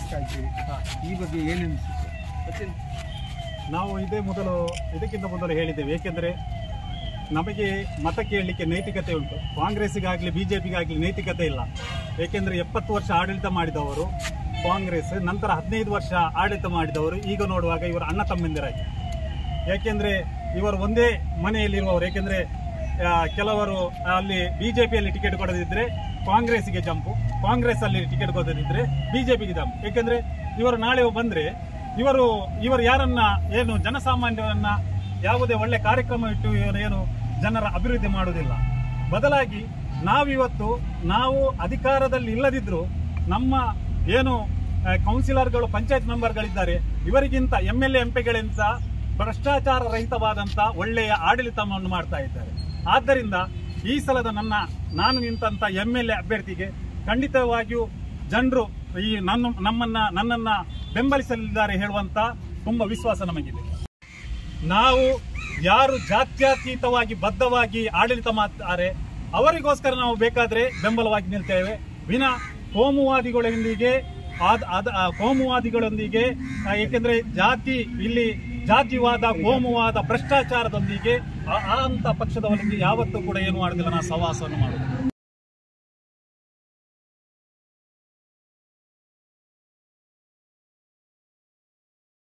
ಗೆಲ್ಲಿಸ್ತಾ ಇದ್ದೀವಿ ಈ ಬಗ್ಗೆ ಏನೆನಿಸುತ್ತೆ ನಾವು ಇದೇ ಮೊದಲು ಇದಕ್ಕಿಂತ ಮೊದಲು ಹೇಳಿದ್ದೇವೆ ಏಕೆಂದರೆ ನಮಗೆ ಮತ ಕೇಳಲಿಕ್ಕೆ ನೈತಿಕತೆ ಉಂಟು ಕಾಂಗ್ರೆಸ್ಸಿಗಾಗಲಿ ಬಿ ಜೆ ಪಿಗಾಗಲಿ ನೈತಿಕತೆ ಇಲ್ಲ ಏಕೆಂದರೆ ಎಪ್ಪತ್ತು ವರ್ಷ ಆಡಳಿತ ಮಾಡಿದವರು ಕಾಂಗ್ರೆಸ್ ನಂತರ ಹದಿನೈದು ವರ್ಷ ಆಡಳಿತ ಮಾಡಿದವರು ಈಗ ನೋಡುವಾಗ ಇವರು ಅಣ್ಣ ತಮ್ಮಂದಿರಾಗಿ ಯಾಕೆಂದರೆ ಇವರು ಒಂದೇ ಮನೆಯಲ್ಲಿರುವವರು ಏಕೆಂದರೆ ಆ, ಕೆಲವರು ಅಲ್ಲಿ ಬಿಜೆಪಿಯಲ್ಲಿ ಟಿಕೆಟ್ ಕೊಡದಿದ್ರೆ ಕಾಂಗ್ರೆಸ್ಗೆ ಜಂಪು ಕಾಂಗ್ರೆಸ್ ಅಲ್ಲಿ ಟಿಕೆಟ್ ಕೊಡದಿದ್ರೆ ಬಿಜೆಪಿಗೆ ಜಂಪ್ ಏಕೆಂದ್ರೆ ಇವರು ನಾಳೆ ಬಂದ್ರೆ ಇವರು ಇವರು ಯಾರನ್ನ ಏನು ಜನಸಾಮಾನ್ಯರನ್ನ ಯಾವುದೇ ಒಳ್ಳೆ ಕಾರ್ಯಕ್ರಮ ಇಟ್ಟು ಇವರು ಏನು ಜನರ ಅಭಿವೃದ್ಧಿ ಮಾಡುವುದಿಲ್ಲ ಬದಲಾಗಿ ನಾವಿವತ್ತು ನಾವು ಅಧಿಕಾರದಲ್ಲಿ ಇಲ್ಲದಿದ್ರು ನಮ್ಮ ಏನು ಆ, ಕೌನ್ಸಿಲರ್ಗಳು ಪಂಚಾಯತ್ ಮೆಂಬರ್ಗಳಿದ್ದಾರೆ ಇವರಿಗಿಂತ ಎಂ ಎಲ್ ಎಂ ಪಿಗಳಿಂದ ಭ್ರಷ್ಟಾಚಾರ ರಹಿತವಾದಂತ ಒಳ್ಳೆಯ ಆಡಳಿತವನ್ನು ಮಾಡ್ತಾ ಇದ್ದಾರೆ ಆದ್ದರಿಂದ ಈ ಸಲದ ನನ್ನ ನಾನು ನಿಂತಂತ ಎಂ ಎಲ್ ಎ ಅಭ್ಯರ್ಥಿಗೆ ಖಂಡಿತವಾಗಿಯೂ ಜನರು ಈ ನನ್ನ ನಮ್ಮನ್ನ ನನ್ನನ್ನ ಬೆಂಬಲಿಸಲಿದ್ದಾರೆ ಹೇಳುವಂತ ತುಂಬಾ ವಿಶ್ವಾಸ ನಮಗಿದೆ ನಾವು ಯಾರು ಜಾತ್ಯತೀತವಾಗಿ ಬದ್ಧವಾಗಿ ಆಡಳಿತ ಮಾಡ್ತಾರೆ ಅವರಿಗೋಸ್ಕರ ನಾವು ಬೇಕಾದ್ರೆ ಬೆಂಬಲವಾಗಿ ನಿಲ್ತೇವೆ ವಿನ ಕೋಮುವಾದಿಗಳೊಂದಿಗೆ ಆದ್- ಅದ್- ಆ ಕೋಮುವಾದಿಗಳೊಂದಿಗೆ ಆ, ಏಕೆಂದ್ರೆ ಜಾತಿ ಇಲ್ಲಿ ಜಾತಿವಾದ ಕೋಮುವಾದ ಭ್ರಷ್ಟಾಚಾರದೊಂದಿಗೆ ಆ ಆ ಅಂತ ಪಕ್ಷದವರಿಗೆ ಯಾವತ್ತೂ ಕೂಡ ಏನು ಮಾಡುದಿಲ್ಲ ನಾವು ಸಹವಾಸವನ್ನು ಮಾಡುದು